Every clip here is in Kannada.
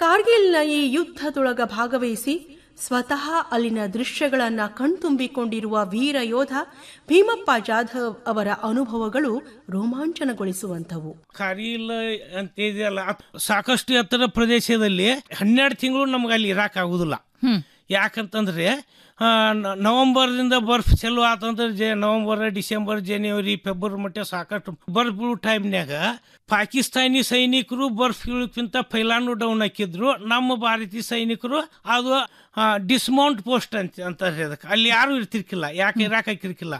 ಕಾರ್ಗಿಲ್ನ ಈ ಯುದ್ಧದೊಳಗ ಭಾಗವಹಿಸಿ ಸ್ವತಃ ಅಲ್ಲಿನ ದೃಶ್ಯಗಳನ್ನ ಕಣ್ತುಂಬಿಕೊಂಡಿರುವ ವೀರ ಯೋಧ ಭೀಮಪ್ಪ ಜಾಧವ್ ಅವರ ಅನುಭವಗಳು ರೋಮಾಂಚನಗೊಳಿಸುವಂಥವು ಕಾರ್ಗಿಲ್ ಅಂತ ಇದೆಯಲ್ಲ ಅದ್ ಸಾಕಷ್ಟು ಎತ್ತರ ಪ್ರದೇಶದಲ್ಲಿ ಹನ್ನೆರಡು ತಿಂಗಳು ನಮ್ಗೆ ಅಲ್ಲಿ ಇರಾಕ್ ಆಗುದಿಲ್ಲ ಯಾಕಂತಂದ್ರೆ ಆ, ನ- ನವೆಂಬರ್ದಿಂದ ಬರ್ಫ್ ಚಾಲು ಆತಂದ್ರೆ ಜೆ ನವೆಂಬರ್ ಡಿಸೆಂಬರ್ ಜನವರಿ ಫೆಬ್ರವರಿ ಮಟ್ಟ ಸಾಕಷ್ಟು ಬರ್ಫ್ ಬೀಳೋ ಟೈಮ್ನ್ಯಾಗ ಪಾಕಿಸ್ತಾನಿ ಸೈನಿಕರು ಬರ್ಫ್ ಇಳಕ್ಕಿಂತ ಫೈಲಾನು ಡೌನ್ ಹಾಕಿದ್ರು ನಮ್ಮ ಭಾರತೀಯ ಸೈನಿಕರು ಅದು ಡಿಸ್ಮೌಂಟ್ ಪೋಸ್ಟ್ ಅಂತ ಅಂತಾರೆ ಅದಕ್ಕೆ ಅಲ್ಲಿ ಯಾರು ಇರ್ತಿರ್ಕಿಲ್ಲ ಯಾಕೆ ಇರಾಕ್ ಹಾಕಿರ್ಕಿಲ್ಲ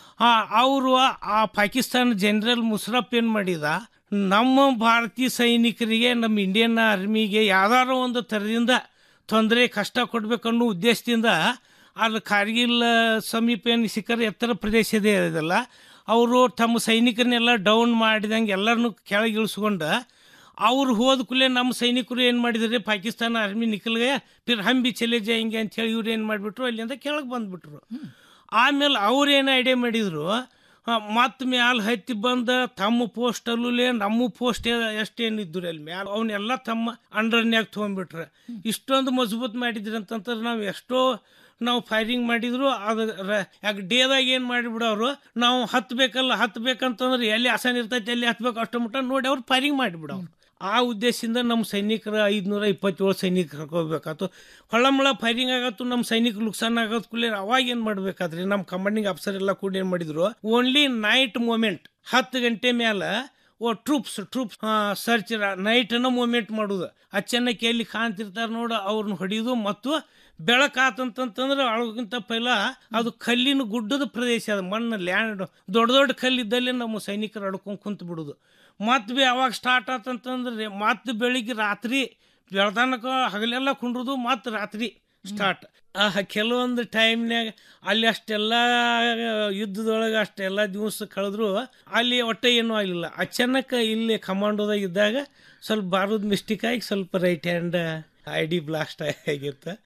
ಅವರು ಆ ಪಾಕಿಸ್ತಾನ ಜನರಲ್ ಮುಷರಫ್ ಏನ್ ಮಾಡಿದ ನಮ್ಮ ಭಾರತೀಯ ಸೈನಿಕರಿಗೆ ನಮ್ಮ ಇಂಡಿಯನ್ ಆರ್ಮಿಗೆ ಯಾವ್ದಾರ ಒಂದು ಥರದಿಂದ ತೊಂದರೆ ಕಷ್ಟ ಕೊಡ್ಬೇಕನ್ನೋ ಉದ್ದೇಶದಿಂದ ಅಲ್ಲಿ ಕಾರ್ಗಿಲ್ ಸಮೀಪ ಏನು ಸಿಕ್ಕರೆ ಎತ್ತರ ಪ್ರದೇಶ ಇದೆ ಇದೆಲ್ಲ ಅವರು ತಮ್ಮ ಸೈನಿಕರನ್ನೆಲ್ಲ ಡೌನ್ ಮಾಡಿದಂಗೆ ಎಲ್ಲರನ್ನು ಕೆಳಗೆ ಇಳಿಸ್ಕೊಂಡು ಅವ್ರು ಹೋದ ಕೂಡಲೇ ನಮ್ಮ ಸೈನಿಕರು ಏನು ಮಾಡಿದ್ರೆ ಪಾಕಿಸ್ತಾನ ಆರ್ಮಿ ನಿಖಲ್ಗೆ ಫಿರ್ ಹಂಬಿ ಚಲೆ ಜಾಯಿಂಗೆ ಅಂತ ಹೇಳಿ ಇವ್ರು ಏನು ಮಾಡಿಬಿಟ್ರು ಅಲ್ಲಿಂದ ಕೆಳಗೆ ಬಂದ್ಬಿಟ್ರು ಆಮೇಲೆ ಅವ್ರೇನು ಐಡಿಯಾ ಮಾಡಿದ್ರು ಮತ್ತೆ ಮ್ಯಾಲ ಹತ್ತಿ ಬಂದ ತಮ್ಮ ಪೋಸ್ಟಲ್ಲೇ ನಮ್ಮ ಪೋಸ್ಟ್ ಎಷ್ಟೇನಿದ್ರು ಅಲ್ಲಿ ಮ್ಯಾಲ ಅವನ್ನೆಲ್ಲ ತಮ್ಮ ಅಂಡರ್ನ್ಯಾಗ ತೊಗೊಂಡ್ಬಿಟ್ರೆ ಇಷ್ಟೊಂದು ಮಜಬೂತ್ ಮಾಡಿದ್ರಿ ಅಂತಂದ್ರೆ ನಾವು ಎಷ್ಟೋ ನಾವು ಫೈರಿಂಗ್ ಮಾಡಿದ್ರು ಅದು ಯಾಕೆ ಡೇದಾಗ ಏನು ಮಾಡಿಬಿಡೋರು ನಾವು ಹತ್ಬೇಕಲ್ಲ ಹತ್ಬೇಕಂತಂದ್ರೆ ಎಲ್ಲಿ ಆಸನ ಇರ್ತೈತೆ ಎಲ್ಲಿ ಹತ್ಬೇಕು ಅಷ್ಟು ಮಟ್ಟ ನೋಡಿ ಅವ್ರು ಫೈರಿಂಗ್ ಮಾಡಿಬಿಡೋರು ಆ ಉದ್ದೇಶದಿಂದ ನಮ್ಮ ಸೈನಿಕರ ಐದುನೂರ ಇಪ್ಪತ್ತೇಳು ಸೈನಿಕರು ಕರ್ಕೋಬೇಕಾಯ್ತು ಹೊಳ್ಳಮಳ ಫೈರಿಂಗ್ ಆಗತ್ತು ನಮ್ಮ ಸೈನಿಕರು ನುಕ್ಸಾನ್ ಆಗೋದ್ ಕೂಡಲೇ ಅವಾಗ ಏನು ಮಾಡ್ಬೇಕಾದ್ರಿ ನಮ್ಮ ಕಮಾಂಡಿಂಗ್ ಆಫೀಸರ್ ಎಲ್ಲ ಕೂಡ ಏನು ಮಾಡಿದ್ರು ಓನ್ಲಿ ನೈಟ್ ಮೂಮೆಂಟ್ ಹತ್ತು ಗಂಟೆ ಮೇಲೆ ಓ ಟ್ರೂಪ್ಸ್ ಟ್ರೂಪ್ಸ್ ಸರ್ಚ್ ನೈಟನ್ನ ಮೂಮೆಂಟ್ ಮಾಡೋದು ಅಚಾನಕ್ ಎಲ್ಲಿ ಕಾಣ್ತಿರ್ತಾರೆ ನೋಡು ಅವ್ರನ್ನ ಹೊಡಿಯೋದು ಮತ್ತು ಬೆಳಕಾತಂತಂತಂದ್ರೆ ಅಳಗಿಂತ ಪೈಲ ಅದು ಕಲ್ಲಿನ ಗುಡ್ಡದ ಪ್ರದೇಶ ಅದು ಮಣ್ಣು ಲ್ಯಾಂಡ್ ದೊಡ್ಡ ದೊಡ್ಡ ಕಲ್ಲಿದ್ದಲ್ಲಿ ನಮ್ಮ ಸೈನಿಕರು ಅಡ್ಕೊಂಡು ಕುಂತು ಬಿಡೋದು ಮತ್ತೆ ಬಿ ಅವಾಗ ಸ್ಟಾರ್ಟ್ ಆತಂತಂದ್ರೆ ಮತ್ತೆ ಬೆಳಿಗ್ಗೆ ರಾತ್ರಿ ಬೆಳ್ದಾನಕ ಹಗಲೆಲ್ಲ ಕುಂಡ್ರದು ಮತ್ತೆ ರಾತ್ರಿ ಸ್ಟಾರ್ಟ್ ಆ ಕೆಲವೊಂದು ಟೈಮ್ನ್ಯಾಗ ಅಲ್ಲಿ ಅಷ್ಟೆಲ್ಲ ಯುದ್ಧದೊಳಗೆ ಅಷ್ಟೆಲ್ಲ ದಿವಸ ಕಳೆದ್ರು ಅಲ್ಲಿ ಒಟ್ಟೆ ಏನೂ ಆಗಲಿಲ್ಲ ಅಚಾನಕ್ ಇಲ್ಲಿ ಕಮಾಂಡೋದಾಗ ಇದ್ದಾಗ ಸ್ವಲ್ಪ ಬಾರೂದ್ ಮಿಸ್ಟೇಕ್ ಆಗಿ ಸ್ವಲ್ಪ right hand I D blast ಆಗಿತ್ತು